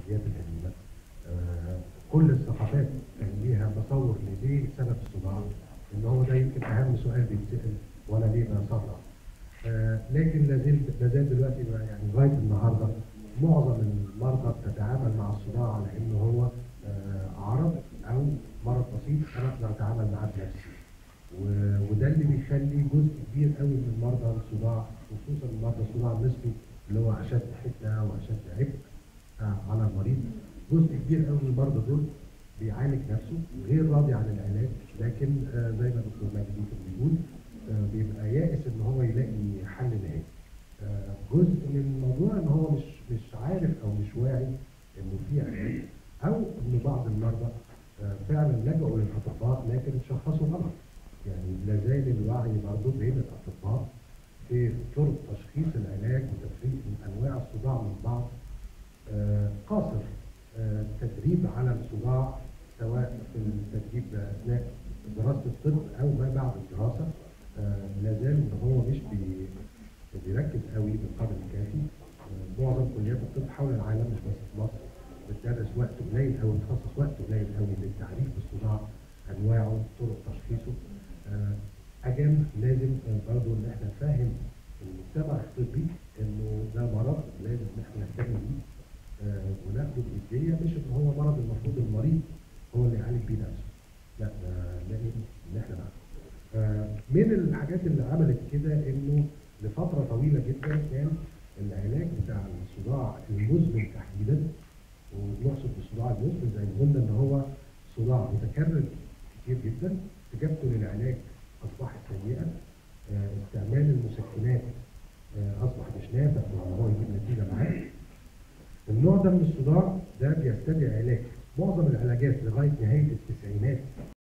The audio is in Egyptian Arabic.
العمليات القديمه آه، كل الثقافات كان ليها تصور ليه سبب الصداع ان هو ده يمكن اهم سؤال بيتسال وانا ليه بصدع آه، لكن لازال لازال دلوقتي بقى يعني لغايه النهارده معظم المرضى بتتعامل مع الصداع على انه هو آه، عرض او مرض بسيط انا اقدر اتعامل معاه بنفسي و- وده اللي بيخلي جزء كبير قوي من مرضى الصداع خصوصا مرضى الصداع النصفي اللي هو اشد حده واشد عبء آه، على المريض جزء كبير قوي من المرضى دول بيعالج نفسه غير راضي عن العلاج لكن آه، زي ما الدكتور مجدي كان بيقول آه، بيبقى يائس ان هو يلاقي حل نهائي آه، جزء من الموضوع ان هو مش مش عارف او مش واعي انه في علاج او ان بعض المرضى آه، فعلا لجأوا للاطباء لكن شخصوا غلط يعني لا زال الوعي برضه بين الاطباء في طرق تشخيص العلاج وتفريق من انواع الصداع من بعض آه، قاصر آه، تدريب على الصداع سواء في التدريب اثناء دراسه الطب او ما بعد الدراسه آه، لا زال ان هو مش بي- بيركز قوي بالقدر الكافي آه، معظم كليات الطب حول العالم مش بس في مصر بتدرس وقت قليل قوي بتخصص وقت قليل قوي للتعريف بالصداع انواعه طرق تشخيصه آه، اجل لازم آه، برضه ان احنا نفهم المجتمع الطبي انه ده مرض لازم ان احنا نهتم بيه آه، وناخده بجديه مش ان هو مرض المفروض المريض هو اللي يعالج بيه نفسه لا ده لازم ان احنا نعالجه آه، من الحاجات اللي عملت كده انه لفتره طويله جدا كان العلاج بتاع الصداع المزمن تحديدا ونقصد بالصداع المزمن زي ما قلنا ان هو صداع متكرر كتير جدا استجابته للعلاج اصبحت سيئه آه، استعمال المسكنات آه، اصبح مش نافع في ان هو يجيب نتيجه معاه النوع ده من الصداع ده بيستدعي علاج معظم العلاجات لغايه نهايه التسعينات